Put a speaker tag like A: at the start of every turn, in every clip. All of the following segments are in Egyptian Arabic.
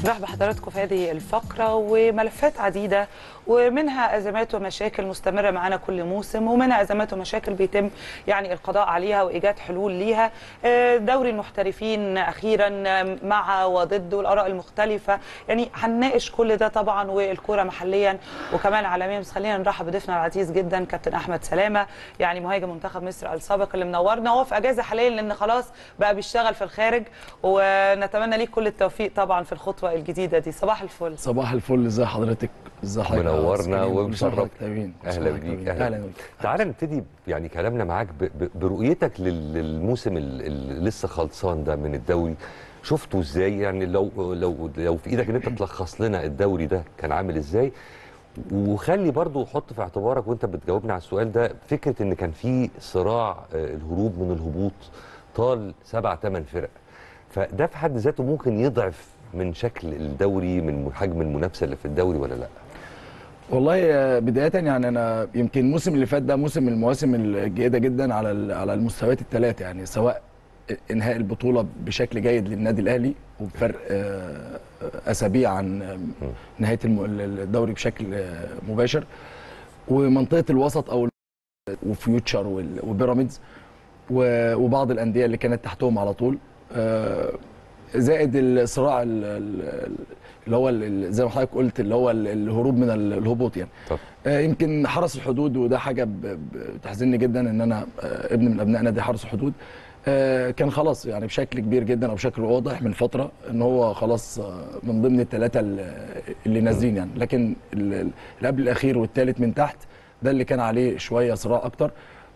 A: نرحب بحضراتكم في هذه الفقرة وملفات عديدة ومنها أزمات ومشاكل مستمرة معنا كل موسم ومنها أزمات ومشاكل بيتم يعني القضاء عليها وإيجاد حلول ليها آه، دوري المحترفين أخيرا مع وضد والآراء المختلفة يعني هنناقش كل ده طبعا والكرة محليا وكمان عالميا بس خلينا نرحب بضيفنا العزيز جدا كابتن أحمد سلامة يعني مهاجم منتخب مصر السابق اللي منورنا هو في أجازة حاليا لأن خلاص بقى بيشتغل في الخارج ونتمنى ليك كل التوفيق طبعا في الخطوة الجديدة دي صباح الفل
B: صباح الفل ازي حضرتك ازي حضرتك
C: منورنا
B: يا أستاذ كريم؟
C: ومشرف.
B: كل سنة وحضرتك طيبين. كل سنة
C: اهلا
B: وحضرتك
C: بيك
B: طيبين. اهلا بيك
C: تعالى نبتدي يعني كلامنا معاك ب- ب- برؤيتك لل- للموسم ال- اللي لسه خلصان ده من الدوري شفته ازاي يعني لو لو لو في ايدك ان انت تلخص لنا الدوري ده كان عامل ازاي وخلي برضو حط في اعتبارك وانت بتجاوبنا على السؤال ده فكره ان كان في صراع آه، الهروب من الهبوط طال سبع ثمان فرق فده في حد ذاته ممكن يضعف من شكل الدوري من حجم المنافسه اللي في الدوري ولا لا؟
B: والله آه، بداية يعني أنا يمكن الموسم اللي فات ده موسم من المواسم الجيدة جدا على ال- على المستويات الثلاثة يعني سواء إنهاء البطولة بشكل جيد للنادي الأهلي وبفرق آه، أسابيع عن آه، نهاية الم- الدوري بشكل آه، مباشر ومنطقة الوسط أو وفيوتشر وال- وبيراميدز و- وبعض الأندية اللي كانت تحتهم على طول آه، زائد الصراع ال- ال- اللي هو ال- زي ما حضرتك قلت اللي هو ال- الهروب من ال- الهبوط يعني
C: طب
B: آه، يمكن حرس الحدود وده حاجه ب- ب- بتحزنني جدا ان انا آه، ابن من ابناء نادي حرس الحدود آه، كان خلاص يعني بشكل كبير جدا او بشكل واضح من فتره ان هو خلاص آه، من ضمن الثلاثه اللي نازلين يعني لكن ال- ال- اللي قبل الاخير والثالث من تحت ده اللي كان عليه شويه صراع اكتر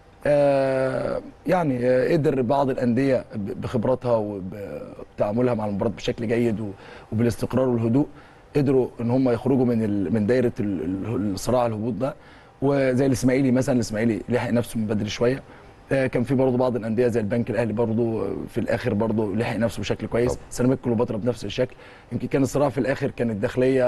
B: آه، يعني آه، قدر بعض الانديه ب- بخبراتها وبتعاملها مع المباراه بشكل جيد و- وبالاستقرار والهدوء قدروا ان هم يخرجوا من ال- من دايره ال- ال- الصراع الهبوط ده وزي الاسماعيلي مثلا الاسماعيلي لحق نفسه من بدري شويه آه، كان في برضه بعض الانديه زي البنك الاهلي برضه في الاخر برضه لحق نفسه بشكل كويس
C: طبعا.
B: سيراميكا كليوباترا بنفس الشكل يمكن كان الصراع في الاخر كان الداخليه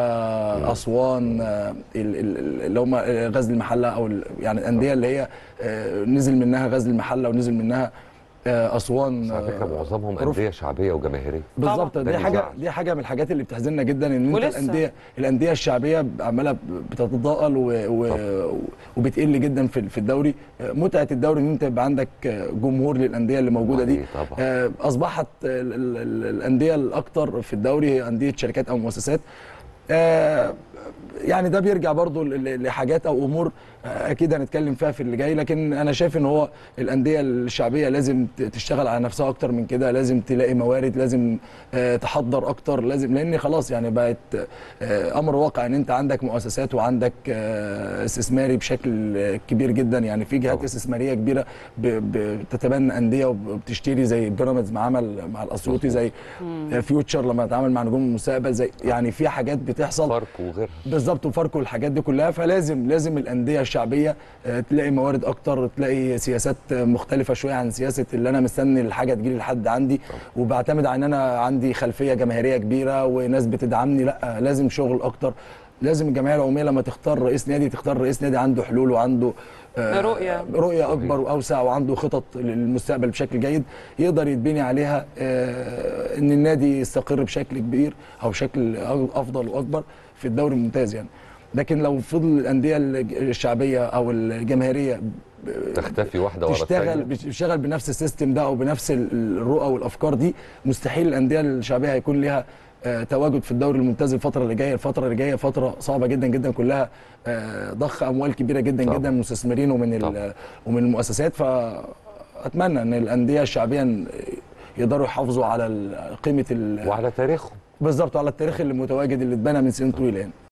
B: اسوان آه، ال- ال- اللي هم غزل المحله او ال- يعني الانديه اللي هي آه، نزل منها غزل المحله ونزل منها آه، اسوان
C: بس على فكره
B: آه،
C: معظمهم
B: رفع.
C: انديه شعبيه وجماهيريه
B: بالظبط
C: ده
B: دي
C: اللي
B: حاجه
C: يزعل.
B: دي حاجه من الحاجات اللي بتحزننا جدا ان انت
A: ولسه.
B: الانديه الانديه الشعبيه عماله بتتضاءل و... و... وبتقل جدا في في الدوري متعه الدوري ان انت يبقى عندك جمهور للانديه اللي موجوده دي
C: أكيد طبعا.
B: آه، اصبحت ال- ال- ال- الانديه الاكثر في الدوري هي انديه شركات او مؤسسات آه، يعني ده بيرجع برضو ل- ل- لحاجات او امور آه، اكيد هنتكلم فيها في اللي جاي لكن انا شايف ان هو الانديه الشعبيه لازم ت- تشتغل على نفسها اكتر من كده لازم تلاقي موارد لازم آه، تحضر اكتر لازم لان خلاص يعني بقت آه، امر واقع ان انت عندك مؤسسات وعندك آه، استثماري بشكل آه، كبير جدا يعني في جهات
C: طبعا.
B: استثماريه كبيره ب- بتتبنى انديه وبتشتري زي بيراميدز ما عمل مع الاسيوطي زي آه، فيوتشر لما اتعامل مع نجوم المستقبل زي يعني في حاجات بتحصل
C: فرق وغيرها
B: بالظبط وفاركو الحاجات دي كلها فلازم لازم الانديه الشعبيه آه، تلاقي موارد اكتر تلاقي سياسات آه، مختلفه شويه عن سياسه اللي انا مستني الحاجه تجيلي لحد عندي وبعتمد على ان انا عندي خلفيه جماهيريه كبيره وناس بتدعمني لا لازم شغل اكتر لازم الجمعيه العموميه لما تختار رئيس نادي تختار رئيس نادي عنده حلول وعنده آه،
A: رؤية.
B: رؤيه اكبر واوسع وعنده خطط للمستقبل بشكل جيد يقدر يتبني عليها آه، ان النادي يستقر بشكل كبير او بشكل افضل واكبر في الدوري الممتاز يعني لكن لو فضل الانديه الشعبيه او الجماهيريه ب-
C: تختفي واحده ورا
B: تشتغل
C: الثانيه
B: بتشتغل بنفس السيستم ده او بنفس ال- الرؤى والافكار دي مستحيل الانديه الشعبيه هيكون ليها آه، تواجد في الدوري الممتاز الفتره اللي جايه الفتره اللي جايه فتره صعبه جدا جدا كلها آه، ضخ اموال كبيره جدا
C: طبعا.
B: جدا من المستثمرين ومن ال-
C: طبعا.
B: ومن المؤسسات فاتمنى ان الانديه الشعبيه يقدروا يحافظوا على ال- قيمه ال-
C: وعلى تاريخهم
B: بالظبط على التاريخ اللي متواجد اللي اتبنى من سنين طويله يعني